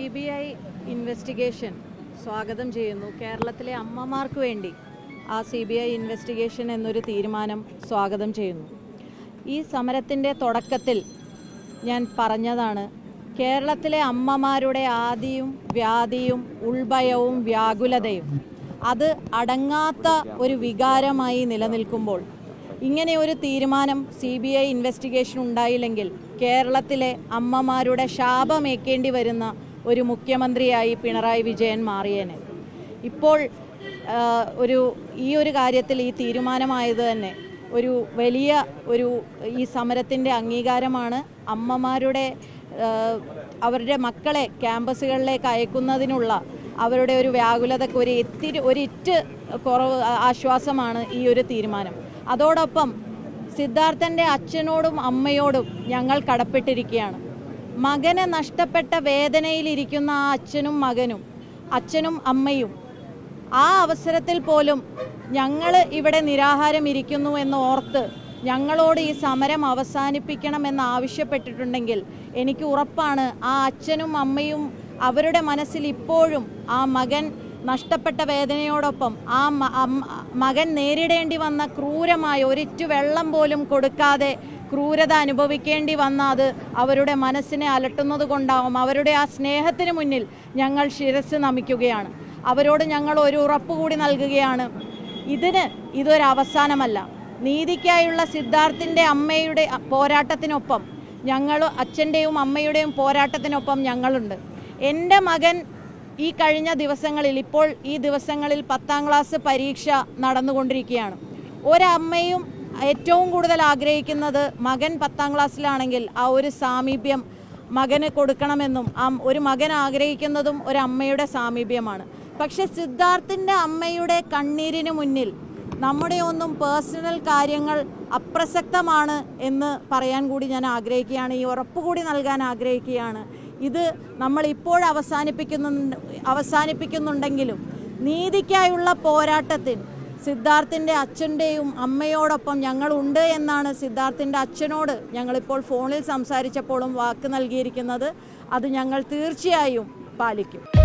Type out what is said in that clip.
B I investigation സ്വാഗതം ചെയ്യുന്നു കേരളത്തിലെ അമ്മമാർക്ക് വേണ്ടി ആ സി ബി ഐ ഇൻവെസ്റ്റിഗേഷൻ എന്നൊരു തീരുമാനം സ്വാഗതം ചെയ്യുന്നു ഈ സമരത്തിൻ്റെ തുടക്കത്തിൽ ഞാൻ പറഞ്ഞതാണ് കേരളത്തിലെ അമ്മമാരുടെ ആദിയും വ്യാധിയും ഉൾഭയവും വ്യാകുലതയും അത് അടങ്ങാത്ത ഒരു വികാരമായി നിലനിൽക്കുമ്പോൾ ഇങ്ങനെ ഒരു തീരുമാനം സി ബി ഐ ഇൻവെസ്റ്റിഗേഷൻ ഉണ്ടായില്ലെങ്കിൽ കേരളത്തിലെ അമ്മമാരുടെ ശാപമേക്കേണ്ടി വരുന്ന ഒരു മുഖ്യമന്ത്രിയായി പിണറായി വിജയൻ മാറിയേനെ ഇപ്പോൾ ആ, ഒരു ഈ ഒരു കാര്യത്തിൽ ഈ തീരുമാനമായത് തന്നെ ഒരു വലിയ ഒരു ഈ സമരത്തിൻ്റെ അംഗീകാരമാണ് അമ്മമാരുടെ ആ, അവരുടെ മക്കളെ ക്യാമ്പസുകളിലേക്ക് അയക്കുന്നതിനുള്ള അവരുടെ ഒരു വ്യാകുലതയ്ക്ക് ഒരു ഇത്തിരി ഒരു ഇറ്റ് കുറവ് ആശ്വാസമാണ് ഈ ഒരു തീരുമാനം അതോടൊപ്പം സിദ്ധാർത്ഥൻ്റെ അച്ഛനോടും അമ്മയോടും ഞങ്ങൾ കടപ്പെട്ടിരിക്കുകയാണ് മകനെ നഷ്ടപ്പെട്ട വേദനയിലിരിക്കുന്ന ആ അച്ഛനും മകനും അച്ഛനും അമ്മയും ആ അവസരത്തിൽ പോലും ഞങ്ങൾ ഇവിടെ നിരാഹാരം ഇരിക്കുന്നു എന്ന് ഓർത്ത് ഞങ്ങളോട് ഈ സമരം അവസാനിപ്പിക്കണമെന്ന് ആവശ്യപ്പെട്ടിട്ടുണ്ടെങ്കിൽ എനിക്ക് ഉറപ്പാണ് ആ അച്ഛനും അമ്മയും അവരുടെ മനസ്സിൽ ഇപ്പോഴും ആ മകൻ നഷ്ടപ്പെട്ട വേദനയോടൊപ്പം ആ മ- അം- മകൻ നേരിടേണ്ടി വന്ന ക്രൂരമായ ഒരിറ്റു വെള്ളം പോലും കൊടുക്കാതെ ക്രൂരത അനുഭവിക്കേണ്ടി വന്ന അത് അവരുടെ മനസ്സിനെ അലട്ടുന്നത് കൊണ്ടാവും അവരുടെ ആ സ്നേഹത്തിന് മുന്നിൽ ഞങ്ങൾ ശിരസ് നമിക്കുകയാണ് അവരോട് ഞങ്ങൾ ഒരു ഉറപ്പ് കൂടി നൽകുകയാണ് ഇതിന് ഇതൊരു അവസാനമല്ല നീതിക്കായുള്ള സിദ്ധാർത്ഥിൻ്റെ അമ്മയുടെ അ- പോരാട്ടത്തിനൊപ്പം ഞങ്ങൾ അച്ഛൻ്റെയും അമ്മയുടെയും പോരാട്ടത്തിനൊപ്പം ഞങ്ങളുണ്ട് എൻ്റെ മകൻ ഈ കഴിഞ്ഞ ദിവസങ്ങളിൽ ഇപ്പോൾ ഈ ദിവസങ്ങളിൽ പത്താം ക്ലാസ് പരീക്ഷ നടന്നുകൊണ്ടിരിക്കുകയാണ് ഒരമ്മയും ഏറ്റവും കൂടുതൽ ആഗ്രഹിക്കുന്നത് മകൻ പത്താം ക്ലാസ്സിലാണെങ്കിൽ ആ ഒരു സാമീപ്യം മകന് കൊടുക്കണമെന്നും ആ ഒരു മകൻ ആഗ്രഹിക്കുന്നതും ഒരു അമ്മയുടെ സാമീപ്യമാണ് പക്ഷെ സിദ്ധാർത്ഥിൻ്റെ അമ്മയുടെ കണ്ണീരിന് മുന്നിൽ നമ്മുടെ ഒന്നും പേഴ്സണൽ കാര്യങ്ങൾ അപ്രസക്തമാണ് എന്ന് പറയാൻ കൂടി ഞാൻ ആഗ്രഹിക്കുകയാണ് ഈ ഉറപ്പ് കൂടി നൽകാൻ ആഗ്രഹിക്കുകയാണ് ഇത് നമ്മൾ ഇപ്പോൾ അവസാനിപ്പിക്കുന്നു അവസാനിപ്പിക്കുന്നുണ്ടെങ്കിലും നീതിക്കായുള്ള പോരാട്ടത്തിൽ സിദ്ധാർത്ഥിൻ്റെ അച്ഛൻ്റെയും അമ്മയോടൊപ്പം ഞങ്ങളുണ്ട് എന്നാണ് സിദ്ധാർത്ഥിൻ്റെ അച്ഛനോട് ഞങ്ങളിപ്പോൾ ഫോണിൽ സംസാരിച്ചപ്പോഴും വാക്ക് നൽകിയിരിക്കുന്നത് അത് ഞങ്ങൾ തീർച്ചയായും പാലിക്കും